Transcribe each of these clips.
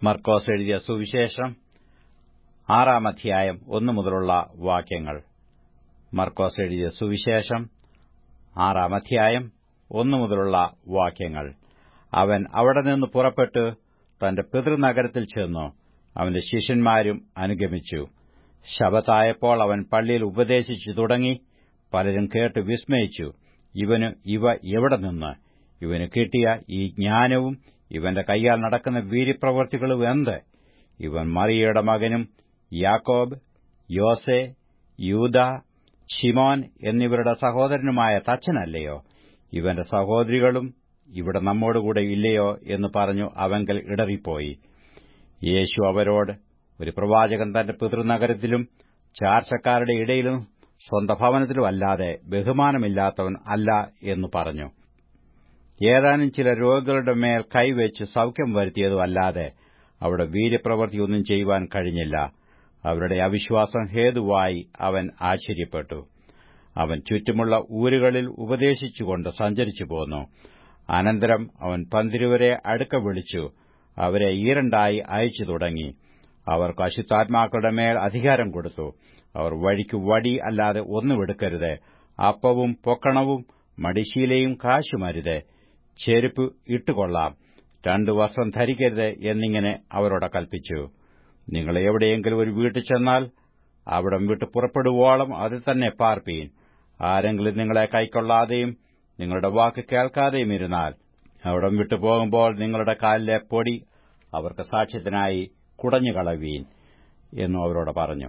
മർക്കോസ് എഴുതിയ സുവിശേഷം ആറാം അധ്യായം ഒന്നു മുതലുള്ള വാക്യങ്ങൾ മർക്കോസ് എഴുതിയ സുവിശേഷം ആറാം അധ്യായം ഒന്നു മുതലുള്ള വാക്യങ്ങൾ അവൻ അവിടെ നിന്ന് പുറപ്പെട്ട് തന്റെ പിതൃനഗരത്തിൽ ചെന്നു അവന്റെ ശിഷ്യന്മാരും അനുഗമിച്ചു ശബത്തായപ്പോൾ അവൻ പള്ളിയിൽ ഉപദേശിച്ചു തുടങ്ങി പലരും കേട്ട് വിസ്മയിച്ചു ഇവന് ഇവ എവിടെ നിന്ന് ഇവന് കിട്ടിയ ഈ ജ്ഞാനവും ഇവന്റെ കൈയാൽ നടക്കുന്ന വീര്യപ്രവർത്തികളും എന്ത് ഇവൻ മറിയയുടെ മകനും യാക്കോബ് യോസെ യൂദ ഷിമോൻ എന്നിവരുടെ സഹോദരനുമായ തച്ചനല്ലയോ ഇവന്റെ സഹോദരികളും ഇവിടെ നമ്മോടുകൂടെ ഇല്ലയോ എന്ന് പറഞ്ഞു അവങ്കൽ ഇടറിപ്പോയി യേശു അവരോട് ഒരു പ്രവാചകൻ തന്റെ പിതൃനഗരത്തിലും ചാർച്ചക്കാരുടെ ഇടയിലും സ്വന്തം ഭവനത്തിലും അല്ലാതെ ബഹുമാനമില്ലാത്തവൻ അല്ല എന്ന് പറഞ്ഞു ഏതാനും ചില രോഗികളുടെ മേൽ കൈവച്ച് സൌഖ്യം വരുത്തിയതുമല്ലാതെ അവിടെ വീര്യപ്രവൃത്തിയൊന്നും ചെയ്യുവാൻ കഴിഞ്ഞില്ല അവരുടെ അവിശ്വാസം ഹേതുവായി അവൻ ആശ്ചര്യപ്പെട്ടു അവൻ ചുറ്റുമുള്ള ഊരുകളിൽ ഉപദേശിച്ചുകൊണ്ട് സഞ്ചരിച്ചു പോന്നു അനന്തരം അവൻ പന്തിരുവരെ അടുക്ക വിളിച്ചു അവരെ ഈരണ്ടായി അയച്ചു തുടങ്ങി അവർക്ക് അശുദ്ധാത്മാക്കളുടെ മേൽ അധികാരം കൊടുത്തു അവർ വഴിക്ക് വടി അല്ലാതെ ഒന്നും എടുക്കരുത് അപ്പവും പൊക്കണവും മടിശീലയും കാശുമരുത് ചെരുപ്പ് ഇട്ടുകൊള്ളാം രണ്ടു വസ്ത്രം ധരിക്കരുത് എന്നിങ്ങനെ അവരോട് കൽപ്പിച്ചു നിങ്ങൾ എവിടെയെങ്കിലും ഒരു വീട്ടിൽ ചെന്നാൽ അവിടം വിട്ട് പുറപ്പെടുവോളം അതിൽ തന്നെ പാർപ്പീൻ ആരെങ്കിലും നിങ്ങളെ കൈക്കൊള്ളാതെയും നിങ്ങളുടെ വാക്ക് കേൾക്കാതെയും ഇരുന്നാൽ അവിടം വിട്ടു പോകുമ്പോൾ നിങ്ങളുടെ കാലിലെ പൊടി അവർക്ക് സാക്ഷ്യത്തിനായി കുടഞ്ഞുകളവീൻ എന്നു അവരോട് പറഞ്ഞു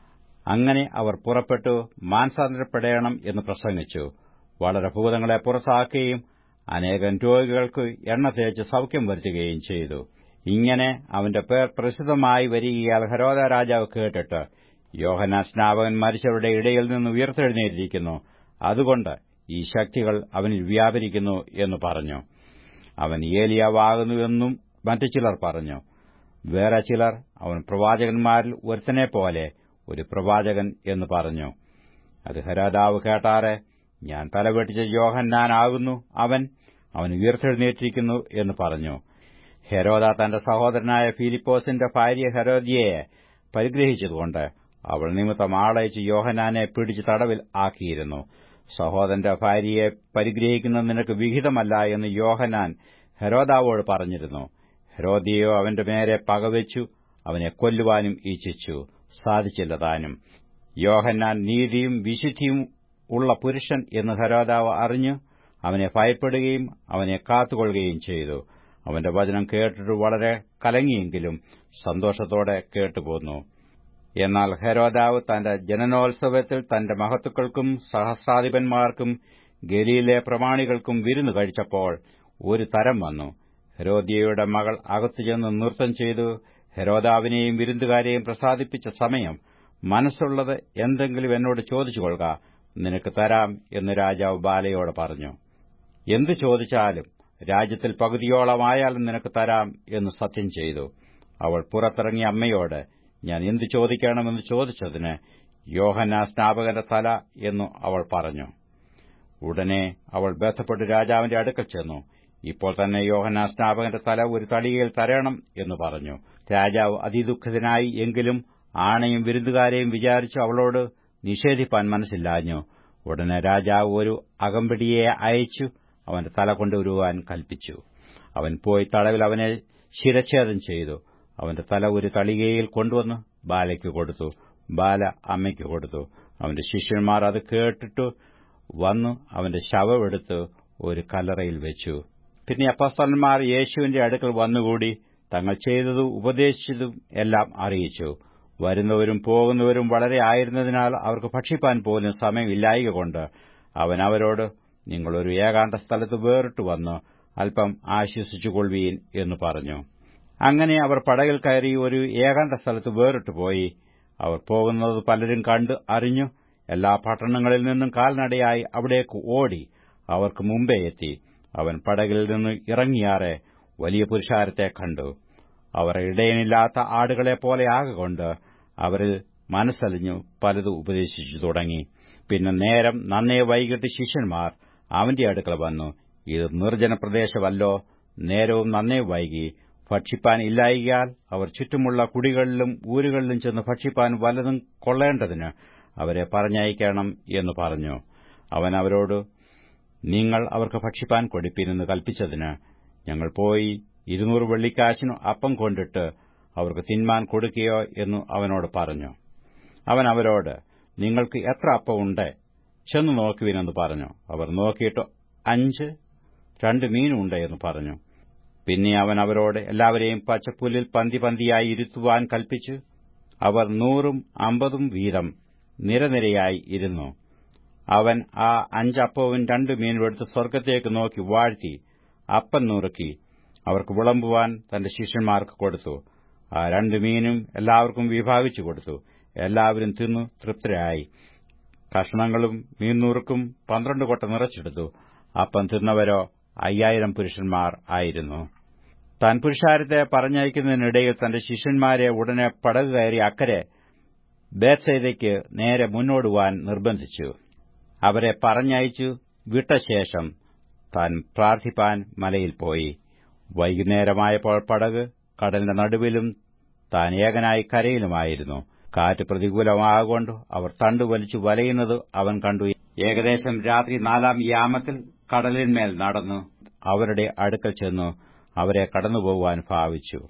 അങ്ങനെ അവർ പുറപ്പെട്ടു മാനസാന്തരപ്പെടേണം എന്ന് പ്രസംഗിച്ചു വളരെ ഭൂതങ്ങളെ പുറത്താക്കുകയും അനേകം രോഗികൾക്ക് എണ്ണ തേച്ച് സൌഖ്യം വരുത്തുകയും ചെയ്തു ഇങ്ങനെ അവന്റെ പേർ പ്രസിദ്ധമായി വരികയാൽ ഹരോദ രാജാവ് കേട്ടിട്ട് യോഹനാ സ്നാപകൻ മരിച്ചവരുടെ ഇടയിൽ നിന്ന് ഉയർത്തെഴുന്നേറ്റിരിക്കുന്നു അതുകൊണ്ട് ഈ ശക്തികൾ അവനിൽ വ്യാപരിക്കുന്നു എന്ന് പറഞ്ഞു അവൻ ഏലിയാവാകുന്നുവെന്നും മറ്റു ചിലർ പറഞ്ഞു വേറെ ചിലർ അവൻ പ്രവാചകന്മാരിൽ ഒരുത്തനെപ്പോലെ ഒരു പ്രവാചകൻ എന്ന് പറഞ്ഞു അത് ഹരാദാവ് കേട്ടാറെ ഞാൻ തലവെട്ടിച്ച യോഹന്നാനാകുന്നു അവൻ അവൻ ഉയർത്തെഴുന്നേറ്റിരിക്കുന്നു എന്ന് പറഞ്ഞു ഹെരോദ തന്റെ സഹോദരനായ ഫിലിപ്പോസിന്റെ ഭാര്യ ഹെരോദിയയെ പരിഗ്രഹിച്ചതുകൊണ്ട് അവൾ നിമിത്തം ആളയച്ച് യോഹനാനെ പിടിച്ച് തടവിൽ ആക്കിയിരുന്നു സഹോദരന്റെ ഭാര്യയെ പരിഗ്രഹിക്കുന്നത് നിനക്ക് വിഹിതമല്ല എന്ന് യോഹനാൻ ഹെരോദാവോട് പറഞ്ഞിരുന്നു ഹെരോദിയോ അവന്റെ മേരെ പകവെച്ചു അവനെ കൊല്ലുവാനും ഇച്ഛിച്ചു സാധിച്ചില്ല താനും യോഹന്നാൻ നീതിയും വിശുദ്ധിയും ഉള്ള പുരുഷൻ എന്ന് ഹരോദാവ് അറിഞ്ഞു അവനെ ഭയപ്പെടുകയും അവനെ കാത്തുകൊള്ളുകയും ചെയ്തു അവന്റെ വചനം കേട്ടിട്ട് വളരെ കലങ്ങിയെങ്കിലും സന്തോഷത്തോടെ കേട്ടുപോന്നു എന്നാൽ ഹെരോദാവ് തന്റെ ജനനോത്സവത്തിൽ തന്റെ മഹത്തുക്കൾക്കും സഹസ്രാധിപന്മാർക്കും ഗലീലെ പ്രമാണികൾക്കും വിരുന്നു കഴിച്ചപ്പോൾ ഒരു തരം വന്നു ഹെരോദിയയുടെ മകൾ അകത്തുചെന്ന് നൃത്തം ചെയ്തു ഹെരോദാവിനെയും വിരുന്നുകാരെയും പ്രസാദിപ്പിച്ച സമയം മനസ്സുള്ളത് എന്തെങ്കിലും എന്നോട് ചോദിച്ചുകൊള്ളുക നിനക്ക് തരാം എന്ന് രാജാവ് ബാലയോട് പറഞ്ഞു എന്തു ചോദിച്ചാലും രാജ്യത്തിൽ പകുതിയോളമായാലും നിനക്ക് തരാം എന്ന് സത്യം ചെയ്തു അവൾ പുറത്തിറങ്ങിയ അമ്മയോട് ഞാൻ എന്തു ചോദിക്കണമെന്ന് ചോദിച്ചതിന് യോഹന്ന സ്നാപകന്റെ തല എന്നു അവൾ പറഞ്ഞു ഉടനെ അവൾ ബന്ധപ്പെട്ട് രാജാവിന്റെ അടുക്കൽ ചെന്നു ഇപ്പോൾ തന്നെ യോഹന്ന സ്നാപകന്റെ തല ഒരു തളികയിൽ തരണം എന്ന് പറഞ്ഞു രാജാവ് അതിദുഃഖിതനായി എങ്കിലും ആണയും വിരുന്നുകാരെയും വിചാരിച്ചു അവളോട് നിഷേധിപ്പാൻ മനസ്സില്ലാഞ്ഞു ഉടനെ രാജാവ് ഒരു അകമ്പടിയെ അയച്ചു അവന്റെ തല കൊണ്ടുവരുവാൻ കൽപ്പിച്ചു അവൻ പോയി തടവിൽ അവനെ ശിരച്ഛേദം ചെയ്തു അവന്റെ തല ഒരു തളികയിൽ കൊണ്ടുവന്ന് ബാലയ്ക്ക് കൊടുത്തു ബാല അമ്മയ്ക്ക് കൊടുത്തു അവന്റെ ശിഷ്യന്മാർ അത് കേട്ടിട്ടു വന്നു അവന്റെ ശവമെടുത്ത് ഒരു കല്ലറയിൽ വെച്ചു പിന്നെ അപ്പസ്തലന്മാർ യേശുവിന്റെ അടുക്കൽ വന്നുകൂടി തങ്ങൾ ചെയ്തതും ഉപദേശിച്ചതും എല്ലാം അറിയിച്ചു വരുന്നവരും പോകുന്നവരും വളരെ ആയിരുന്നതിനാൽ അവർക്ക് ഭക്ഷിപ്പാൻ പോലും സമയമില്ലായിക കൊണ്ട് അവൻ അവരോട് നിങ്ങളൊരു ഏകാന്ത സ്ഥലത്ത് വേറിട്ട് വന്ന് അല്പം ആശ്വസിച്ചുകൊള്ളുവീൻ എന്ന് പറഞ്ഞു അങ്ങനെ അവർ പടകിൽ കയറി ഒരു ഏകാന്ത സ്ഥലത്ത് വേറിട്ട് പോയി അവർ പോകുന്നത് പലരും കണ്ട് അറിഞ്ഞു എല്ലാ പട്ടണങ്ങളിൽ നിന്നും കാൽനടയായി അവിടേക്ക് ഓടി അവർക്ക് മുമ്പേ എത്തി അവൻ പടകിൽ നിന്ന് ഇറങ്ങിയാറെ വലിയ പുരുഷാരത്തെ കണ്ടു അവർ ഇടയനില്ലാത്ത ആടുകളെപ്പോലെ ആകൊണ്ട് അവരിൽ മനസ്സലിഞ്ഞു പലതും ഉപദേശിച്ചു തുടങ്ങി പിന്നെ നേരം നന്നേ വൈകിട്ട് ശിഷ്യന്മാർ അവന്റെ അടുക്കൽ വന്നു ഇത് നിർജ്ജന പ്രദേശമല്ലോ നേരവും നന്നേ വൈകി ഭക്ഷിപ്പാൻ ഇല്ലായികയാൽ അവർ ചുറ്റുമുള്ള കുടികളിലും ഊരുകളിലും ചെന്ന് ഭക്ഷിപ്പാൻ വല്ലതും കൊള്ളേണ്ടതിന് അവരെ പറഞ്ഞയക്കണം എന്ന് പറഞ്ഞു അവൻ അവരോട് നിങ്ങൾ അവർക്ക് ഭക്ഷിപ്പാൻ കൊടുപ്പിനെന്ന് കൽപ്പിച്ചതിന് ഞങ്ങൾ പോയി ഇരുന്നൂറ് വെള്ളിക്കാശിനു അപ്പം കൊണ്ടിട്ട് അവർക്ക് തിന്മാൻ കൊടുക്കുകയോ എന്ന് അവനോട് പറഞ്ഞു അവൻ അവരോട് നിങ്ങൾക്ക് എത്ര അപ്പമുണ്ട് ചെന്ന് നോക്കുവിനെന്ന് പറഞ്ഞു അവർ നോക്കിയിട്ട് അഞ്ച് രണ്ട് മീനുണ്ട് എന്ന് പറഞ്ഞു പിന്നെ അവൻ അവരോട് എല്ലാവരെയും പച്ചപ്പുല്ലിൽ പന്തി പന്തിയായി ഇരുത്തുവാൻ കൽപ്പിച്ചു അവർ നൂറും അമ്പതും വീതം നിരനിരയായി ഇരുന്നു അവൻ ആ അഞ്ചപ്പവും രണ്ട് മീനും എടുത്ത് സ്വർഗ്ഗത്തേക്ക് നോക്കി വാഴ്ത്തി അപ്പം നുറുക്കി അവർക്ക് വിളമ്പുവാൻ തന്റെ ശിഷ്യന്മാർക്ക് കൊടുത്തു ആ രണ്ട് മീനും എല്ലാവർക്കും വിഭാഗിച്ചു കൊടുത്തു എല്ലാവരും തിന്നു തൃപ്തരായി കഷ്ണങ്ങളും മീൻനുറുക്കും പന്ത്രണ്ട് കൊട്ട നിറച്ചെടുത്തു അപ്പം തിന്നവരോ അയ്യായിരം പുരുഷന്മാർ ആയിരുന്നു താൻ പുരുഷാരത്തെ പറഞ്ഞയക്കുന്നതിനിടയിൽ തന്റെ ശിഷ്യന്മാരെ ഉടനെ പടക് കയറി അക്കരെ ബേത്സൈതയ്ക്ക് നേരെ മുന്നോടുവാൻ നിർബന്ധിച്ചു അവരെ പറഞ്ഞയച്ചു വിട്ട ശേഷം താൻ പ്രാർത്ഥിപ്പാൻ മലയിൽ പോയി വൈകുന്നേരമായപ്പോൾ പടക് കടലിന്റെ നടുവിലും താൻ ഏകനായി കരയിലുമായിരുന്നു കാറ്റ് പ്രതികൂലമാകൊണ്ട് അവർ തണ്ടുവലിച്ചു വലയുന്നത് അവൻ കണ്ടു ഏകദേശം രാത്രി നാലാം യാമത്തിൽ കടലിന്മേൽ നടന്നു അവരുടെ അടുക്കൽ ചെന്നു അവരെ കടന്നുപോകുവാൻ ഭാവിച്ചു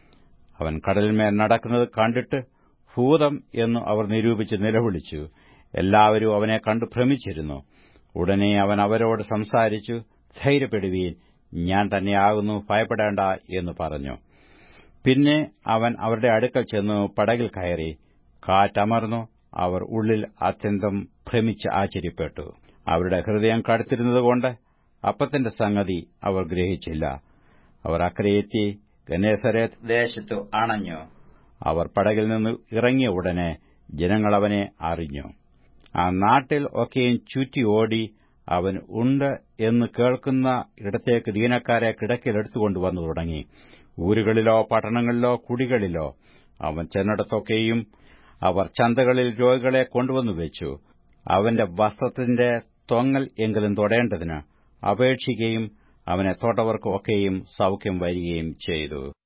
അവൻ കടലിന്മേൽ നടക്കുന്നത് കണ്ടിട്ട് ഭൂതം എന്ന് അവർ നിരൂപിച്ച് നിലവിളിച്ചു എല്ലാവരും അവനെ കണ്ടു ഭ്രമിച്ചിരുന്നു ഉടനെ അവൻ അവരോട് സംസാരിച്ചു ധൈര്യപ്പെടുവീൻ ഞാൻ തന്നെയാകുന്നു ഭയപ്പെടേണ്ട എന്ന് പറഞ്ഞു പിന്നെ അവൻ അവരുടെ അടുക്കൽ ചെന്നു പടകിൽ കയറി കാറ്റമർന്നു അവർ ഉള്ളിൽ അത്യന്തം ഭ്രമിച്ച് ആശ്ചര്യപ്പെട്ടു അവരുടെ ഹൃദയം കടുത്തിരുന്നതുകൊണ്ട് അപ്പത്തിന്റെ സംഗതി അവർ ഗ്രഹിച്ചില്ല അവർ അക്കരയെത്തി ഗനേസരത്ത് ദേശത്തു അണഞ്ഞു അവർ പടകിൽ നിന്ന് ഇറങ്ങിയ ഉടനെ ജനങ്ങൾ അവനെ അറിഞ്ഞു ആ നാട്ടിൽ ഒക്കെയും ചുറ്റി ഓടി അവൻ ഉണ്ട് എന്ന് കേൾക്കുന്ന ഇടത്തേക്ക് ദീനക്കാരെ കിടക്കിലെടുത്തുകൊണ്ടുവന്നു തുടങ്ങി ഊരുകളിലോ പട്ടണങ്ങളിലോ കുടികളിലോ അവൻ ചെന്നിടത്തൊക്കെയും അവർ ചന്തകളിൽ രോഗികളെ കൊണ്ടുവന്നു വെച്ചു അവന്റെ വസ്ത്രത്തിന്റെ തൊങ്ങൽ എങ്കിലും തൊടേണ്ടതിന് അപേക്ഷിക്കുകയും അവനെ തൊട്ടവർക്ക് ഒക്കെയും സൌഖ്യം വരികയും ചെയ്തു